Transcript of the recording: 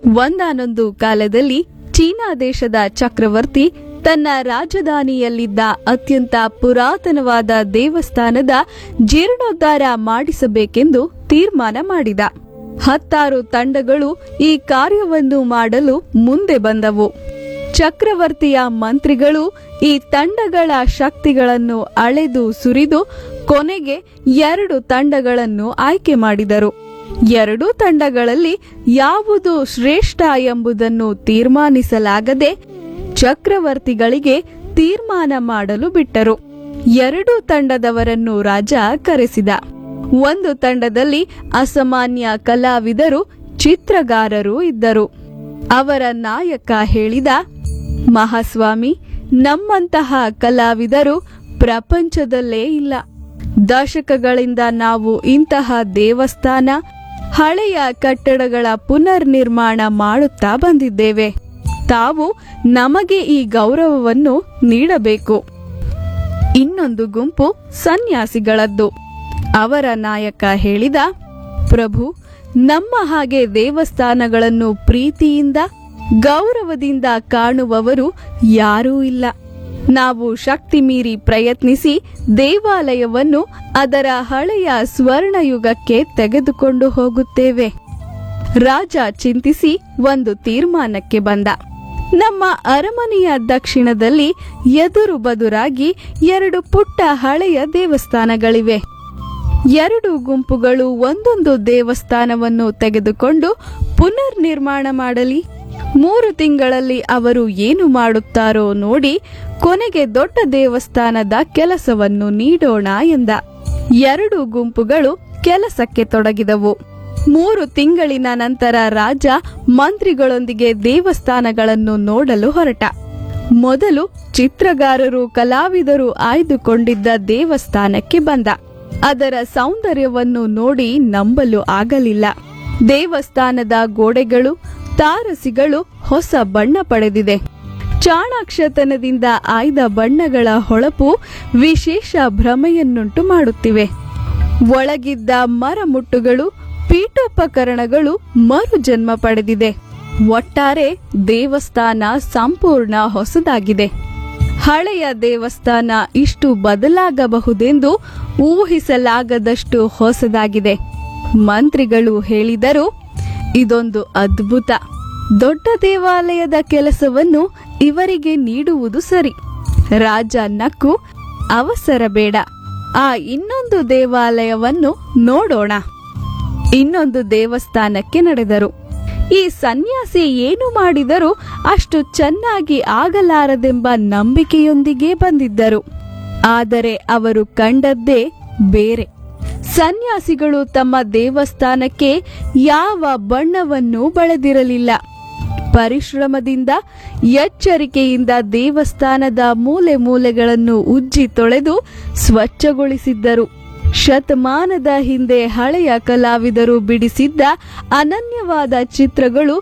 ಒಂದಾನೊಂದು ಕಾಲದಲ್ಲಿ ಚೀನಾ ದೇಶದ ಚಕ್ರವರ್ತಿ ತನ್ನ ರಾಜಧಾನಿಯಲ್ಲಿದ್ದ ಅತ್ಯಂತ ಪುರಾತನವಾದ ದೇವಸ್ಥಾನದ ಜೀರ್ಣೋದ್ಧಾರ ಮಾಡಿಸಬೇಕೆಂದು ತೀರ್ಮಾನ ಮಾಡಿದ ಹತ್ತಾರು ತಂಡಗಳು ಈ ಕಾರ್ಯವನ್ನು ಮಾಡಲು ಮುಂದೆ ಬಂದವು ಚಕ್ರವರ್ತಿಯ ಮಂತ್ರಿಗಳು ಈ ತಂಡಗಳ ಶಕ್ತಿಗಳನ್ನು ಅಳೆದು ಸುರಿದು ಕೊನೆಗೆ ಎರಡು ತಂಡಗಳನ್ನು ಆಯ್ಕೆ ಮಾಡಿದರು ಎರಡೂ ತಂಡಗಳಲ್ಲಿ ಯಾವುದು ಶ್ರೇಷ್ಠ ಎಂಬುದನ್ನು ತೀರ್ಮಾನಿಸಲಾಗದೆ ಚಕ್ರವರ್ತಿಗಳಿಗೆ ತೀರ್ಮಾನ ಮಾಡಲು ಬಿಟ್ಟರು ಎರಡೂ ತಂಡದವರನ್ನು ರಾಜ ಕರೆಸಿದ ಒಂದು ತಂಡದಲ್ಲಿ ಅಸಾಮಾನ್ಯ ಕಲಾವಿದರು ಚಿತ್ರಗಾರರು ಇದ್ದರು ಅವರ ನಾಯಕ ಹೇಳಿದ ಮಹಾಸ್ವಾಮಿ ನಮ್ಮಂತಹ ಕಲಾವಿದರು ಪ್ರಪಂಚದಲ್ಲೇ ಇಲ್ಲ ದಶಕಗಳಿಂದ ನಾವು ಇಂತಹ ದೇವಸ್ಥಾನ ಹಳೆಯ ಕಟ್ಟಡಗಳ ಪುನರ್ನಿರ್ಮಾಣ ಮಾಡುತ್ತಾ ಬಂದಿದ್ದೇವೆ ತಾವು ನಮಗೆ ಈ ಗೌರವವನ್ನು ನೀಡಬೇಕು ಇನ್ನೊಂದು ಗುಂಪು ಸನ್ಯಾಸಿಗಳದ್ದು ಅವರ ನಾಯಕ ಹೇಳಿದ ಪ್ರಭು ನಮ್ಮ ಹಾಗೆ ದೇವಸ್ಥಾನಗಳನ್ನು ಪ್ರೀತಿಯಿಂದ ಗೌರವದಿಂದ ಕಾಣುವವರು ಯಾರೂ ಇಲ್ಲ ನಾವು ಶಕ್ತಿ ಮೀರಿ ಪ್ರಯತ್ನಿಸಿ ದೇವಾಲಯವನ್ನು ಅದರ ಹಳೆಯ ಸ್ವರ್ಣಯುಗಕ್ಕೆ ತೆಗೆದುಕೊಂಡು ಹೋಗುತ್ತೇವೆ ರಾಜ ಚಿಂತಿಸಿ ಒಂದು ತೀರ್ಮಾನಕ್ಕೆ ಬಂದ ನಮ್ಮ ಅರಮನೆಯ ದಕ್ಷಿಣದಲ್ಲಿ ಎದುರು ಬದುರಾಗಿ ಎರಡು ಪುಟ್ಟ ಹಳೆಯ ದೇವಸ್ಥಾನಗಳಿವೆ ಎರಡು ಗುಂಪುಗಳು ಒಂದೊಂದು ದೇವಸ್ಥಾನವನ್ನು ತೆಗೆದುಕೊಂಡು ಪುನರ್ನಿರ್ಮಾಣ ಮಾಡಲಿ ಮೂರು ತಿಂಗಳಲ್ಲಿ ಅವರು ಏನು ಮಾಡುತ್ತಾರೋ ನೋಡಿ ಕೊನೆಗೆ ದೊಡ್ಡ ದೇವಸ್ಥಾನದ ಕೆಲಸವನ್ನು ನೀಡೋಣ ಎಂದ ಎರಡು ಗುಂಪುಗಳು ಕೆಲಸಕ್ಕೆ ತೊಡಗಿದವು ಮೂರು ತಿಂಗಳಿನ ನಂತರ ರಾಜ ಮಂತ್ರಿಗಳೊಂದಿಗೆ ದೇವಸ್ಥಾನಗಳನ್ನು ನೋಡಲು ಹೊರಟ ಮೊದಲು ಚಿತ್ರಗಾರರು ಕಲಾವಿದರು ಆಯ್ದುಕೊಂಡಿದ್ದ ದೇವಸ್ಥಾನಕ್ಕೆ ಬಂದ ಅದರ ಸೌಂದರ್ಯವನ್ನು ನೋಡಿ ನಂಬಲು ಆಗಲಿಲ್ಲ ದೇವಸ್ಥಾನದ ಗೋಡೆಗಳು ತಾರಸಿಗಳು ಹೊಸ ಬಣ್ಣ ಪಡೆದಿದೆ ಚಾಣಾಕ್ಷತನದಿಂದ ಆಯ್ದ ಬಣ್ಣಗಳ ಹೊಳಪು ವಿಶೇಷ ಭ್ರಮೆಯನ್ನುಂಟು ಮಾಡುತ್ತಿವೆ ಒಳಗಿದ್ದ ಮರಮುಟ್ಟುಗಳು ಪೀಠೋಪಕರಣಗಳು ಮರುಜನ್ಮ ಪಡೆದಿದೆ ಒಟ್ಟಾರೆ ದೇವಸ್ಥಾನ ಸಂಪೂರ್ಣ ಹೊಸದಾಗಿದೆ ಹಳೆಯ ದೇವಸ್ಥಾನ ಇಷ್ಟು ಬದಲಾಗಬಹುದೆಂದು ಊಹಿಸಲಾಗದಷ್ಟು ಹೊಸದಾಗಿದೆ ಮಂತ್ರಿಗಳು ಹೇಳಿದರು ಇದೊಂದು ಅದ್ಭುತ ದೊಡ್ಡ ದೇವಾಲಯದ ಕೆಲಸವನ್ನು ಇವರಿಗೆ ನೀಡುವುದು ಸರಿ ರಾಜ ನಕ್ಕು ಅವಸರ ಬೇಡ ಆ ಇನ್ನೊಂದು ದೇವಾಲಯವನ್ನು ನೋಡೋಣ ಇನ್ನೊಂದು ದೇವಸ್ಥಾನಕ್ಕೆ ನಡೆದರು ಈ ಸನ್ಯಾಸಿ ಏನು ಮಾಡಿದರೂ ಅಷ್ಟು ಚೆನ್ನಾಗಿ ಆಗಲಾರದೆಂಬ ನಂಬಿಕೆಯೊಂದಿಗೆ ಬಂದಿದ್ದರು ಆದರೆ ಅವರು ಕಂಡದ್ದೇ ಬೇರೆ ಸನ್ಯಾಸಿಗಳು ತಮ್ಮ ದೇವಸ್ಥಾನಕ್ಕೆ ಯಾವ ಬಣ್ಣವನ್ನೂ ಬಳದಿರಲಿಲ್ಲ ಪರಿಶ್ರಮದಿಂದ ಎಚ್ಚರಿಕೆಯಿಂದ ದೇವಸ್ಥಾನದ ಮೂಲೆ ಮೂಲೆಗಳನ್ನು ಉಜ್ಜಿ ತೊಳೆದು ಸ್ವಚ್ಛಗೊಳಿಸಿದ್ದರು ಶತಮಾನದ ಹಿಂದೆ ಹಳೆಯ ಕಲಾವಿದರು ಬಿಡಿಸಿದ್ದ ಅನನ್ಯವಾದ ಚಿತ್ರಗಳು